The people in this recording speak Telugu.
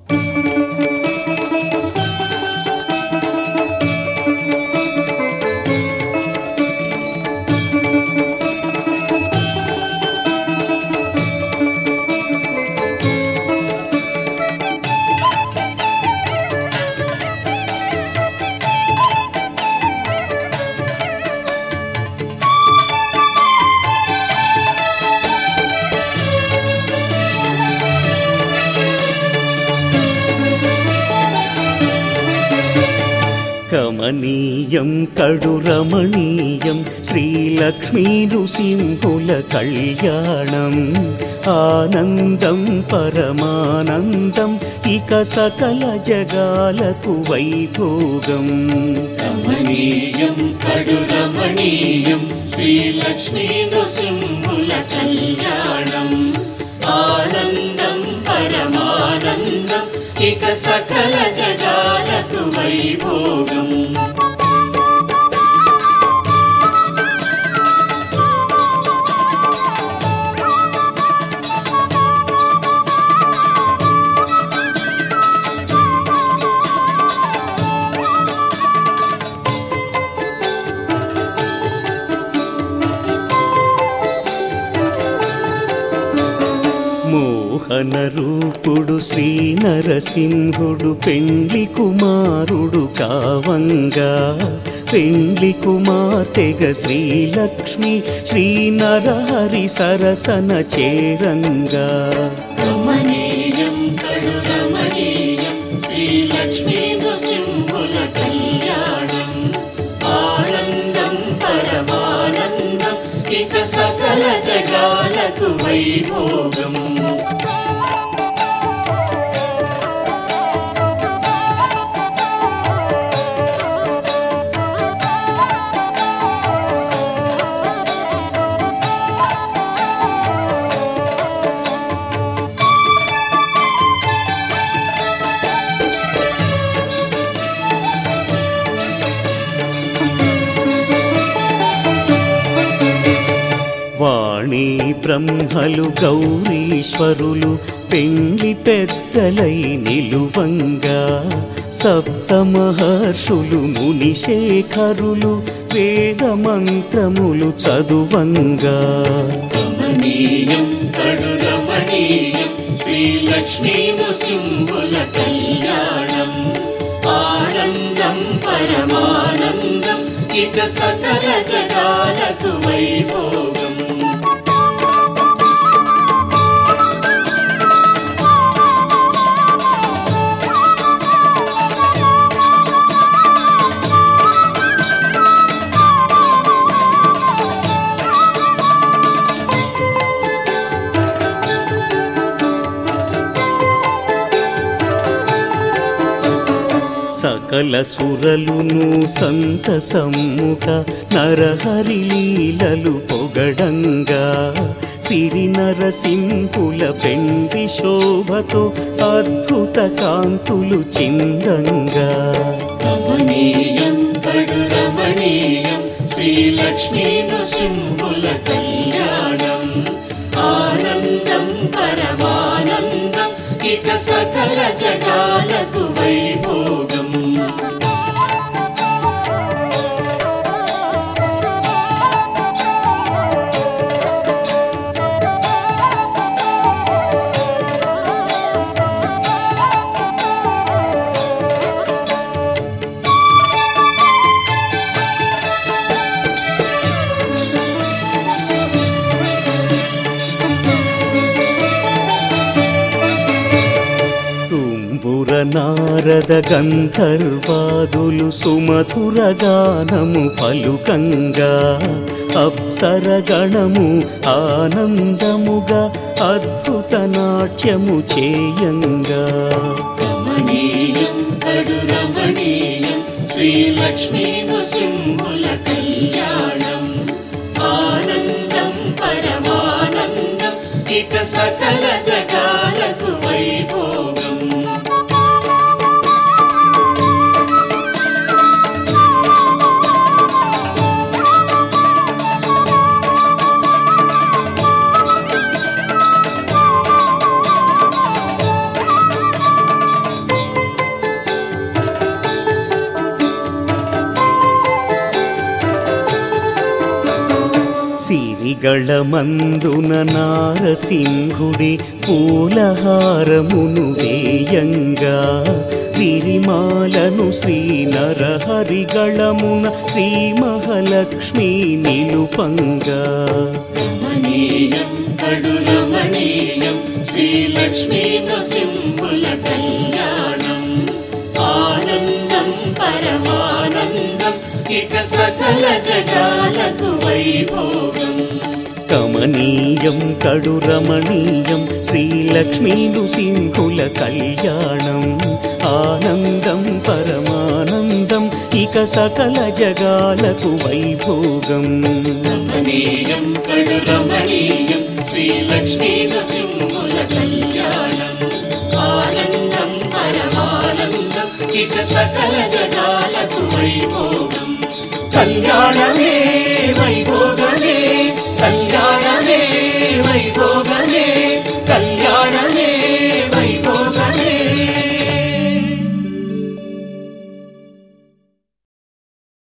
కమనీయం కడు రమణీయం శ్రీలక్ష్మీ నృసింహుల కళ్యాణం ఆనందం పరమానందం ఇక సకల జగాలకు వైభోగం రమణీయం కడు రమణీయం శ్రీలక్ష్మీ నృసింహుల కళ్యాణం ఆనందం పరమానందం ఇక సకల జగాలకు వైభోగం మోహన రూపుడు శ్రీ నరసింహుడు పెండ్లి కుమారుడు కావంగా పెండ్లి కుమార్తెగ శ్రీలక్ష్మి శ్రీ నరహరి సరసన చేరంగా రమణీయం కడు రమణీయం శ్రీలక్ష్మీ నృసింహుల కళ్యాణం ఆనందం పరమానందం ఇక సకల జగాలకు వైభోగం వాణి బ్రహ్మలు గౌరీశ్వరులు పెండ్లి పెద్దలై నిలువంగా సప్త మహర్షులు మునిశేఖరులు వేద మంత్రములు చదువంగా రమణీయం కడు రమణీయం శ్రీలక్ష్మీ నృసింహుల కళ్యాణం ఆనందం పరమానందం ఇక సకల జగాలకు వైభోగం సకల సురలును సంతసమ్ముక నరహరి లీలలు పొగడంగా సిరి నరసింహుల పెండి శోభతో అద్భుత కాంతులు చిందంగా రమణీయం కడు రమణీయం శ్రీలక్ష్మీ నృసింహుల కళ్యాణం ఆనందం పరమానందం ఇక సకల జగాలకు వైభోగం తుంబుర నారద గంధర్వాదులు సుమధుర గానము పలుకంగా అప్సర గణము ఆనందముగా అద్భుత నాట్యము చేయంగా రమణీయం కడు రమణీయం శ్రీలక్ష్మీ నృసింహుల కళ్యాణం ఆనందం పరమానందం ఇక సకల జగాలకు వైభోగం శ్రీగళమందున నారసింహుడి పూలహారమును వేయంగా విరిమాలను శ్రీ నరహరిగళమున శ్రీ మహాలక్ష్మి నిలుపంగా రమణీయం కడు రమణీయం శ్రీలక్ష్మీ నృసింహుల కళ్యాణం ఆనందం పరమానందం ఇక సకల జగాలకు వైభోగం కమనీయం కడు రమణీయం శ్రీలక్ష్మీ నృసింహుల కళ్యాణం ఆనందం పరమానందం ఇక సకల జగాలకు వైభోగం రమణీయం కడు రమణీయం శ్రీలక్ష్మీ నృసింహుల కళ్యాణం ఆనందం పరమానందం ఇక సకల జగాలకు వైభోగం కళ్యాణమే